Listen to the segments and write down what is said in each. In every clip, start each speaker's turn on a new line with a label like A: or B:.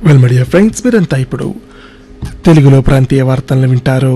A: well media friends మీరంతా ఇప్పుడు తెలుగులో ప్రాంతీయ వార్తలను వింటారు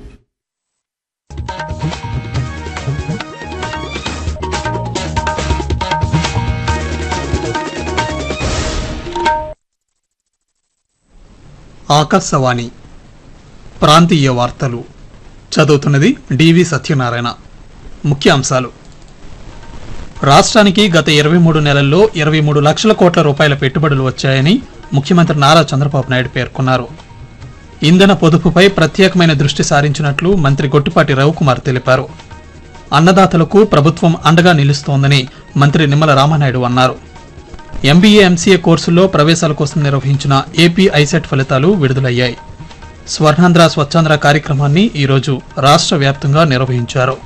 B: ఆకాశవాణి ప్రాంతీయ వార్తలు చదువుతున్నది డివి సత్యనారాయణ ముఖ్యాంశాలు రాష్ట్రానికి గత ఇరవై మూడు నెలల్లో ఇరవై మూడు లక్షల కోట్ల రూపాయల పెట్టుబడులు వచ్చాయని ముఖ్యమంత్రి నారా చంద్రబాబు నాయుడు పేర్కొన్నారు ఇంధన పొదుపుపై ప్రత్యేకమైన దృష్టి సారించినట్లు మంత్రి గొట్టిపాటి రవికుమార్ తెలిపారు అన్నదాతలకు ప్రభుత్వం అండగా నిలుస్తోందని మంత్రి నిమ్మల రామానాయుడు అన్నారు ఎంబీఏ ఎంసీఏ కోర్సుల్లో ప్రవేశాల కోసం నిర్వహించిన ఏపీ ఐసెట్ ఫలితాలు విడుదలయ్యాయి స్వర్ణాంధ్ర స్వచ్ఛాంధ్ర కార్యక్రమాన్ని ఈరోజు రాష్ట్ర వ్యాప్తంగా నిర్వహించారు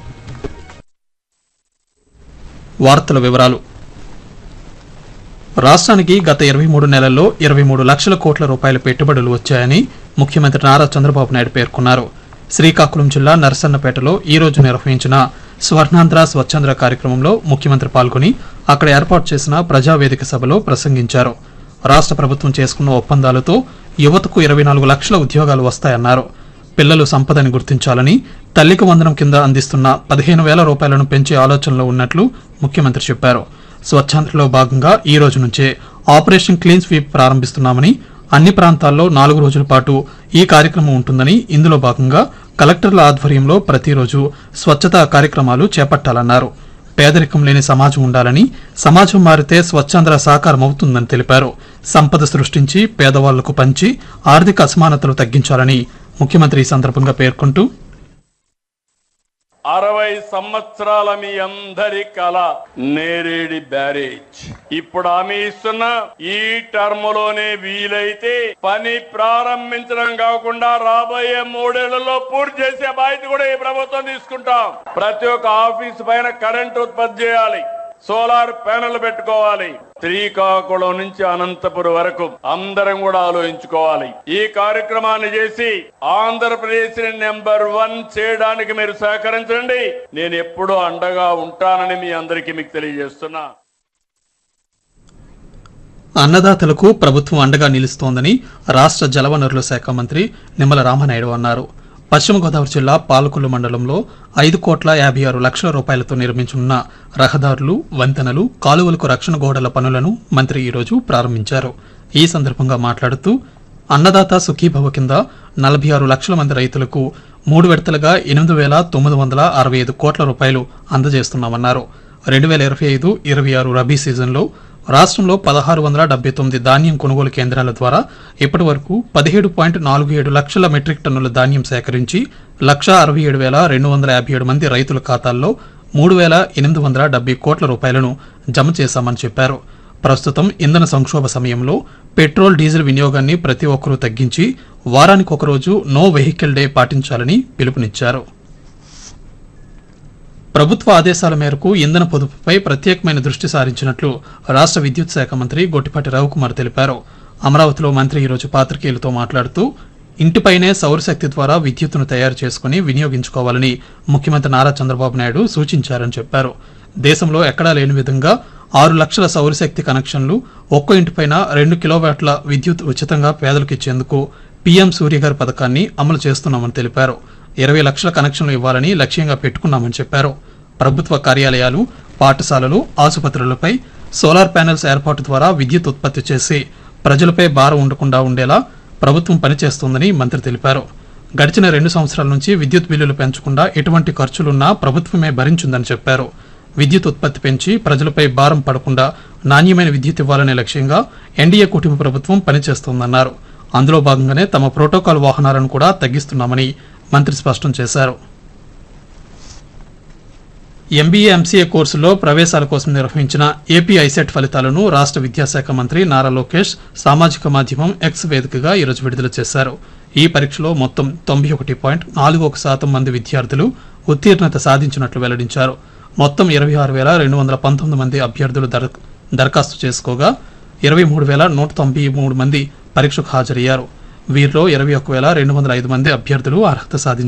B: వార్తల వివరాలు రాష్ట్రానికి గత ఇరవై మూడు నెలల్లో ఇరవై మూడు లక్షల కోట్ల రూపాయల పెట్టుబడులు వచ్చాయని ముఖ్యమంత్రి నారా చంద్రబాబు నాయుడు పేర్కొన్నారు శ్రీకాకుళం జిల్లా నరసన్నపేటలో ఈ రోజు నిర్వహించిన స్వర్ణాంధ్ర స్వచ్ఛాంధ్ర కార్యక్రమంలో ముఖ్యమంత్రి పాల్గొని అక్కడ ఏర్పాటు చేసిన ప్రజావేదిక సభలో ప్రసంగించారు రాష్ట్ర ప్రభుత్వం చేసుకున్న ఒప్పందాలతో యువతకు ఇరవై నాలుగు లక్షల ఉద్యోగాలు వస్తాయన్నారు పిల్లలు సంపదని గుర్తించాలని తల్లికి వందనం కింద అందిస్తున్న పదిహేను వేల రూపాయలను పెంచే ఆలోచనలో ఉన్నట్లు ముఖ్యమంత్రి చెప్పారు స్వచ్ఛాంధ్రలో భాగంగా ఈ రోజు నుంచే ఆపరేషన్ క్లీన్ స్వీప్ ప్రారంభిస్తున్నామని అన్ని ప్రాంతాల్లో నాలుగు రోజుల పాటు ఈ కార్యక్రమం ఉంటుందని ఇందులో భాగంగా కలెక్టర్ల ఆధ్వర్యంలో ప్రతిరోజు స్వచ్ఛతా కార్యక్రమాలు చేపట్టాలన్నారు పేదరికం లేని సమాజం ఉండాలని సమాజం మారితే స్వచ్ఛాంధ్ర సాకారం అవుతుందని తెలిపారు సంపద సృష్టించి పేదవాళ్లకు పంచి ఆర్థిక అసమానతలు తగ్గించాలని ముఖ్యమంత్రి ఈ సందర్భంగా పేర్కొంటూ
C: అరవై సంవత్సరాల మీ అందరి కళ నేరేడి బ్యారేజ్ ఇప్పుడు హామీ ఇస్తున్న ఈ టర్మ్ లోనే వీలైతే పని ప్రారంభించడం కాకుండా రాబోయే మూడేళ్లలో పూర్తి చేసే బాధ్యత కూడా ఈ ప్రభుత్వం తీసుకుంటాం ప్రతి ఒక్క ఆఫీస్ పైన కరెంట్ ఉత్పత్తి చేయాలి సోలార్ ప్యానెల్ పెట్టుకోవాలి శ్రీకాకుళం నుంచి అనంతపురం వరకు అందరం కూడా ఆలోచించుకోవాలి ఈ కార్యక్రమాన్ని చేసి ఆంధ్రప్రదేశ్ ని నెంబర్ వన్ చేయడానికి మీరు సహకరించండి నేను ఎప్పుడూ అండగా ఉంటానని మీ అందరికీ మీకు తెలియజేస్తున్నా
B: అన్నదాతలకు ప్రభుత్వం అండగా నిలుస్తోందని రాష్ట్ర జలవనరుల శాఖ మంత్రి నిమ్మల రామనాయుడు అన్నారు పశ్చిమ గోదావరి జిల్లా పాలకొల్లు మండలంలో ఐదు కోట్ల యాభై ఆరు లక్షల రూపాయలతో నిర్మించనున్న రహదారులు వంతెనలు కాలువలకు రక్షణ గోడల పనులను మంత్రి ఈరోజు ప్రారంభించారు ఈ సందర్భంగా మాట్లాడుతూ అన్నదాత సుఖీభవ కింద నలభై ఆరు లక్షల మంది రైతులకు మూడు విడతలుగా ఎనిమిది వేల తొమ్మిది వందల అరవై ఐదు కోట్ల రూపాయలు అందజేస్తున్నామన్నారు రెండు వేల ఇరవై ఐదు ఇరవై ఆరు రబీ సీజన్లో రాష్ట్రంలో పదహారు వందల డెబ్బై తొమ్మిది ధాన్యం కొనుగోలు కేంద్రాల ద్వారా ఇప్పటి వరకు పదిహేడు పాయింట్ నాలుగు ఏడు లక్షల మెట్రిక్ టన్నుల ధాన్యం సేకరించి లక్ష అరవై ఏడు వేల రెండు వందల యాభై ఏడు మంది రైతుల ఖాతాల్లో మూడు వేల ఎనిమిది వందల డెబ్బై కోట్ల రూపాయలను జమ చేశామని చెప్పారు ప్రస్తుతం ఇంధన సంక్షోభ సమయంలో పెట్రోల్ డీజిల్ వినియోగాన్ని ప్రతి ఒక్కరూ తగ్గించి వారానికి ఒకరోజు నో వెహికల్ డే పాటించాలని పిలుపునిచ్చారు ప్రభుత్వ ఆదేశాల మేరకు ఇంధన పొదుపుపై ప్రత్యేకమైన దృష్టి సారించినట్లు రాష్ట్ర విద్యుత్ శాఖ మంత్రి గొట్టిపాటి రవికుమార్ తెలిపారు అమరావతిలో మంత్రి ఈరోజు పాత్రికేయులతో మాట్లాడుతూ ఇంటిపైనే సౌరశక్తి ద్వారా విద్యుత్తును తయారు చేసుకుని వినియోగించుకోవాలని ముఖ్యమంత్రి నారా చంద్రబాబు నాయుడు సూచించారని చెప్పారు దేశంలో ఎక్కడా లేని విధంగా ఆరు లక్షల సౌరశక్తి కనెక్షన్లు ఒక్కో ఇంటిపైన రెండు కిలోవాట్ల విద్యుత్ ఉచితంగా పేదలకు ఇచ్చేందుకు పీఎం సూర్యగారి పథకాన్ని అమలు చేస్తున్నామని తెలిపారు ఇరవై లక్షల కనెక్షన్లు ఇవ్వాలని లక్ష్యంగా పెట్టుకున్నామని చెప్పారు ప్రభుత్వ కార్యాలయాలు పాఠశాలలు ఆసుపత్రులపై సోలార్ ప్యానెల్స్ ఏర్పాటు ద్వారా విద్యుత్ ఉత్పత్తి చేసి ప్రజలపై భారం ఉండకుండా ఉండేలా ప్రభుత్వం పనిచేస్తోందని మంత్రి తెలిపారు గడిచిన రెండు సంవత్సరాల నుంచి విద్యుత్ బిల్లులు పెంచకుండా ఎటువంటి ఖర్చులున్నా ప్రభుత్వమే భరించిందని చెప్పారు విద్యుత్ ఉత్పత్తి పెంచి ప్రజలపై భారం పడకుండా నాణ్యమైన విద్యుత్ ఇవ్వాలనే లక్ష్యంగా ఎన్డీఏ కుటుంబ ప్రభుత్వం పనిచేస్తోందన్నారు అందులో భాగంగానే తమ ప్రోటోకాల్ వాహనాలను కూడా తగ్గిస్తున్నామని మంత్రి స్పష్టం చేశారు ఎంబీఏ ఎంసీఏ కోర్సులో ప్రవేశాల కోసం నిర్వహించిన ఏపీ ఐసెట్ ఫలితాలను రాష్ట్ర విద్యాశాఖ మంత్రి నారా లోకేష్ సామాజిక మాధ్యమం ఎక్స్ వేదికగా ఈరోజు విడుదల చేశారు ఈ పరీక్షలో మొత్తం తొంభై ఒకటి పాయింట్ నాలుగు ఒక శాతం మంది విద్యార్థులు ఉత్తీర్ణత సాధించినట్లు వెల్లడించారు మొత్తం ఇరవై ఆరు వేల రెండు వందల పంతొమ్మిది మంది అభ్యర్థులు దర దరఖాస్తు చేసుకోగా ఇరవై మూడు వేల నూట తొంభై మూడు మంది పరీక్షకు హాజరయ్యారు వీరిలో ఇరవై ఒక్క వేల రెండు వందల ఐదు మంది అభ్యర్థులు అర్హత సాధించారు